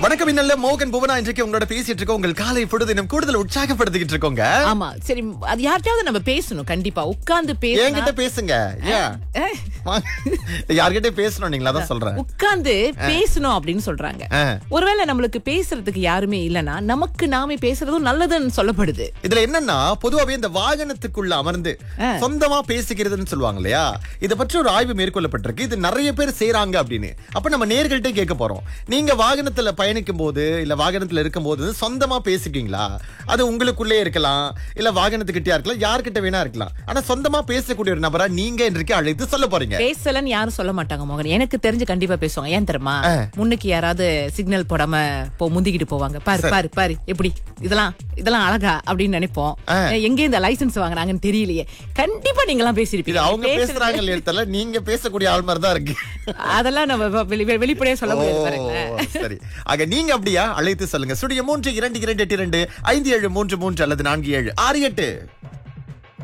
வணக்கம் இன்னல்ல மோகன் புவனா இன்றைக்கு உங்களோட பேசிட்டு இருக்கோம் உங்கள் காலை பொழுதினம் கூடுதல் உற்சாகப்படுத்திக்கிட்டு இருக்கோங்க ஆமா சரி அது யார்கிட்டயாவது நம்ம பேசணும் கண்டிப்பா உட்கார்ந்து என்கிட்ட பேசணும் பேசுங்க ஏன் வாங்க. யார்கிட்ட பேசணும் நீங்களா தான் சொல்றேன் உட்கார்ந்து பேசணும் அப்படின்னு சொல்றாங்க ஆ. ஒருவேளை நம்மளுக்கு பேசுறதுக்கு யாருமே இல்லனா நமக்கு நாமே பேசுறதும் நல்லதுன்னு சொல்லப்படுது இதுல என்னன்னா பொதுவாவே இந்த வாகனத்துக்குள்ள அமர்ந்து சொந்தமா பேசிக்கிறதுன்னு சொல்லுவாங்க இல்லையா இத பற்றி ஒரு ஆய்வு மேற்கொள்ளப்பட்டிருக்கு இது நிறைய பேர் செய்றாங்க அப்படின்னு அப்ப நம்ம நேர்கள்ட்ட கேட்க போறோம் நீங்க வாகனத்துல பயணிக்கும் போது இல்ல வாகனத்துல இருக்கும் போது சொந்தமா பேசிக்கீங்களா அது உங்களுக்குள்ளே இருக்கலாம் இல்ல வாகனத்துக்கிட்டயா இருக்கலாம் யார்கிட்ட வேணா இருக்கலாம் ஆனா சொந்தமா பேசக்கூடிய ஒரு நபரா நீங்க இன்றைக்கு அழைத்து சொல்ல போறீங்க பேசலன்னு யாரும் சொல்ல மாட்டாங்க மோகன் எனக்கு தெரிஞ்சு கண்டிப்பா பேசுவாங்க ஏன் தெரியுமா முன்னுக்கு யாராவது சிக்னல் போடாம போ முந்திக்கிட்டு போவாங்க பாரு பாரு பாரு எப்படி இதெல்லாம் இதெல்லாம் அழகா அப்படின்னு நினைப்போம் எங்க இந்த லைசென்ஸ் வாங்குறாங்கன்னு தெரியலையே கண்டிப்பா நீங்க எல்லாம் இது பேசிருப்பீங்க அவங்க பேசுறது- பேசுறாங்க இல்லையா தெரியல நீங்க பேசக்கூடிய ஆள் மாதிரி தான் இருக்கு அதெல்லாம் நம்ம வெ- வெளி- வெளிப்படையா சொல்ல முடியாது ஓ, பாருங்களேன் சரி ஆக நீங்க அப்படியா அழைத்து சொல்லுங்க சுடிய மூன்று இரண்டு இரண்டு எட்டு இரண்டு ஐந்து ஏழு மூன்று மூன்று அல்லது நான்கு ஏழு ஆறு எட்டு